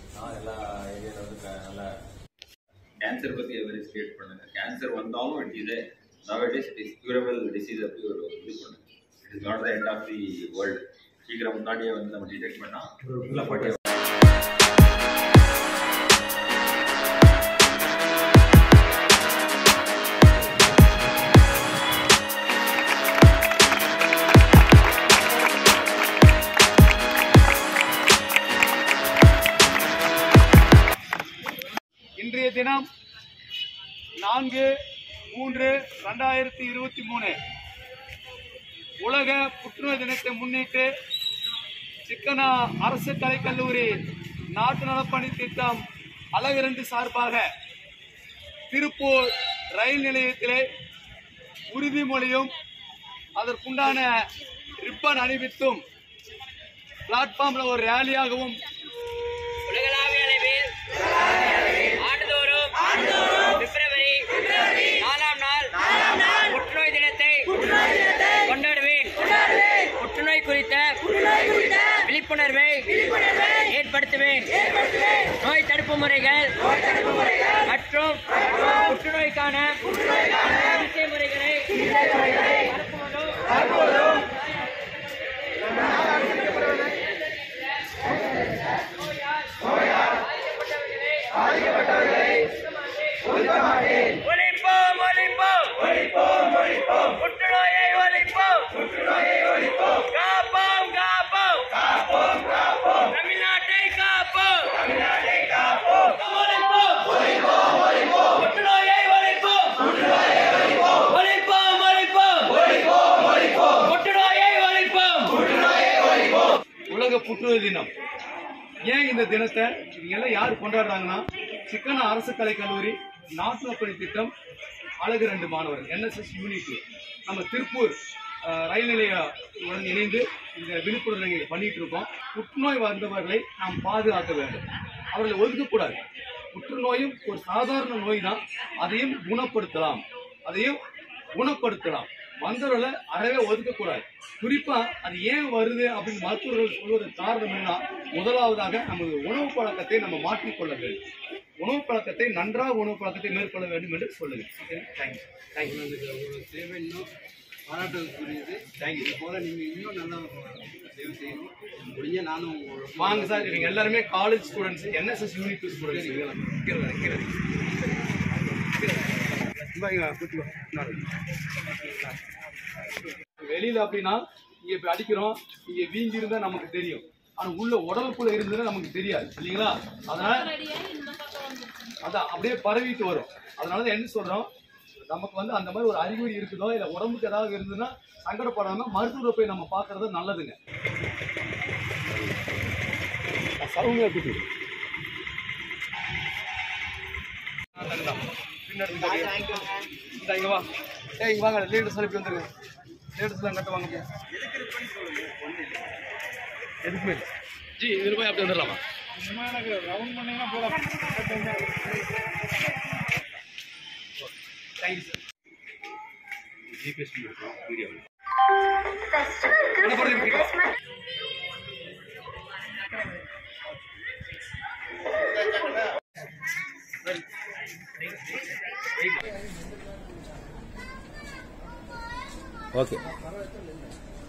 நான் எல்லா ஏரியாவில் வந்து க- நல்லா கேன்சர் பற்றி எவரேஜ் கிரியேட் பண்ணுங்க கேன்சர் வந்தாலும் இட் இது nowadays it is curable disease அப்படி ஒரு இது பண்ணுங்க it is not the end of the world சீக்கிரம் முன்னாடியே வந்து நம்ம டிடெக்ட் பண்ணால் ஃபுல்லாக பாட்டி இன்றைய தினம் நான்கு மூன்று ரெண்டாயிரத்தி இருபத்தி மூணு உலக புற்றுநோய் தினத்தை முன்னிட்டு சிக்கனா அரசு கலைக்கல்லூரி நாட்டு நலப்பணி திட்டம் அழகிரண்டு சார்பாக திருப்பூர் ரயில் நிலையத்திலே உறுதிமொழியும் அதற்குண்டான ரிப்பன் அணிவித்தும் பிளாட்ஃபார்ம்ல ஒரு ரேலியாகவும் உலகளாவிய அளவில் ஆண்டுதோறும் பிப்ரவரி நாலாம் நாள் புற்றுநோய் தினத்தை கொண்டாடுவேன் புற்றுநோய் குறித்த விழிப்புணர்வை ஏற்படுத்துவேன் நோய் தடுப்பு முறைகள் மற்றும் புற்றுநோய்க்கான சிகிச்சை முறைகளை பரப்புவதும் ஒழிப்போம் ஒழிப்போம் ஒழிப்போம் ஒழிப்போம் புற்றுநோயை ஒழிப்போம் புற்றுநோயை ஒழிப்போம் காப்போம் காப்போம் காப்போம் காப்போம் தமிழ்நாட்டை காப்போம் தமிழ்நாட்டை காப்போம் ஒழிப்போம் ஒழிப்போம் ஒழிப்போம் புற்றுநோயை ஒழிப்போம் புற்றுநோயை ஒழிப்போம் ஒழிப்போம் ஒழிப்போம் ஒழிப்போம் ஒழிப்போம் புற்றுநோயை ஒழிப்போம் புற்றுநோயை ஒழிப்போம் உலக புற்றுநோய் தினம் ஏன் இந்த தினத்தை இவங்க எல்லாம் யார் கொண்டாடுறாங்கன்னா சிக்கன அரசு கலைக்கல்லூரி நாட்டு பணி திட்டம் அழகு ரெண்டு மாணவர்கள் என்எஸ்எஸ் யூனிட் நம்ம திருப்பூர் அஹ், ரயில் நிலைய உடன் இணைந்து இந்த விழிப்புணர்வை இங்க பண்ணிட்டு இருக்கோம் புற்றுநோய் வந்தவர்களை நாம் பாதுகாக்க வேண்டும் அவர்களை ஒதுக்கக்கூடாது புற்றுநோயும் ஒரு சாதாரண நோய் தான் அதையும் குணப்படுத்தலாம் அதையும் குணப்படுத்தலாம் வந்தவர்களை அறவே ஒதுக்கக்கூடாது குறிப்பா அது ஏன் வருது அப்படின்னு மருத்துவர்கள் சொல்வதற்கு காரணம் என்ன முதலாவதாக நமது உணவு பழக்கத்தை நம்ம மாற்றிக்கொள்ள வேண்டும் உணவு பழக்கத்தை நன்றாக உணவு பழக்கத்தை மேற்கொள்ள வேண்டும் என்று சொல்லுங்க தேங்க்யூ தேங்க்யூ உங்களோட சேவை இன்னும் பாராட்டுக்குரியது தேங்க்யூ இது போல நீங்க இன்னும் நல்லா சேவை செய்யணும் முடிஞ்ச நானும் உங்களோட வாங்க சார் இவங்க எல்லாருமே college students NSS unit students வெளியில அப்படின்னா இங்க இப்ப அடிக்கிறோம் இங்க வீங்கி இருந்தா நமக்கு தெரியும் ஆனா உள்ள உடலுக்குள்ள இருந்ததுன்னா நமக்கு தெரியாது இல்லைங்களா அதனால அதான் அப்படியே பரவிட்டு வரும் அதனால என்ன சொல்றோம் நமக்கு வந்து அந்த மாதிரி ஒரு அறிகுறி இருக்குதோ இல்ல உடம்புக்கு ஏதாவது இருந்ததுன்னா சங்கடப்படாம மருத்துவரை போய் நம்ம பாக்குறது நல்லதுங்க சவுங்க கூட்டு பின்னாடி இந்த இங்க வா ஏய் இங்க வாங்க லீடர்ஸ் எல்லாம் இப்படி வந்துருங்க லீடர்ஸ் எல்லாம் கட்ட வாங்க எதுக்குமே ஜி இதுல போய் அப்படி வந்துடலாமா தேங்க்யூ சார் ஜிபிஎஸ் வீடியோ என்ன பண்ணுறது கிட்ட ஓகே